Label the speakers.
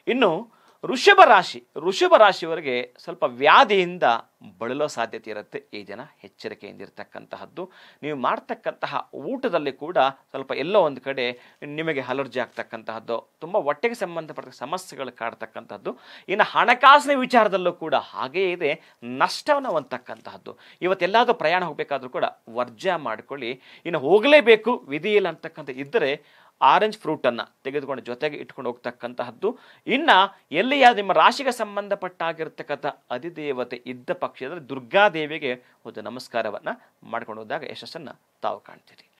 Speaker 1: ಇನ್ನು ವೃಷಭ ರಾಶಿ ವೃಷಭ ರಾಶಿಯವರಿಗೆ ಸ್ವಲ್ಪ ವ್ಯಾಧಿಯಿಂದ ಬಳಲೋ ಸಾಧ್ಯತೆ ಇರುತ್ತೆ ಈ ದಿನ ಎಚ್ಚರಿಕೆಯಿಂದ ಇರತಕ್ಕಂತಹದ್ದು ನೀವು ಮಾಡ್ತಕ್ಕಂತಹ ಊಟದಲ್ಲಿ ಕೂಡ ಸ್ವಲ್ಪ ಎಲ್ಲೋ ಒಂದು ಕಡೆ ನಿಮಗೆ ಅಲರ್ಜಿ ಆಗ್ತಕ್ಕಂತಹದ್ದು ತುಂಬ ಹೊಟ್ಟೆಗೆ ಸಂಬಂಧಪಟ್ಟ ಸಮಸ್ಯೆಗಳು ಕಾಡ್ತಕ್ಕಂಥದ್ದು ಇನ್ನು ಹಣಕಾಸಿನ ವಿಚಾರದಲ್ಲೂ ಕೂಡ ಹಾಗೇ ಇದೆ ನಷ್ಟವನ್ನು ಹೊಂದತಕ್ಕಂತಹದ್ದು ಇವತ್ತೆಲ್ಲಾದರೂ ಪ್ರಯಾಣ ಹೋಗಬೇಕಾದ್ರೂ ಕೂಡ ವರ್ಜ ಮಾಡಿಕೊಳ್ಳಿ ಇನ್ನು ಹೋಗಲೇಬೇಕು ವಿಧಿ ಇಲ್ಲ ಅಂತಕ್ಕಂಥ ಇದ್ದರೆ ಆರೆಂಜ್ ಫ್ರೂಟನ್ನು ತೆಗೆದುಕೊಂಡು ಜೊತೆಗೆ ಇಟ್ಕೊಂಡು ಹೋಗ್ತಕ್ಕಂತಹದ್ದು ಇನ್ನು ಎಲ್ಲಿಯ ನಿಮ್ಮ ರಾಶಿಗೆ ಸಂಬಂಧಪಟ್ಟಾಗಿರ್ತಕ್ಕಂಥ ಅಧಿದೇವತೆ ಇದ್ದ ಪಕ್ಷದಲ್ಲಿ ದುರ್ಗಾದೇವಿಗೆ ಒಂದು ನಮಸ್ಕಾರವನ್ನು ಮಾಡ್ಕೊಂಡು ಹೋದಾಗ ಯಶಸ್ಸನ್ನು ತಾವು ಕಾಣ್ತೀರಿ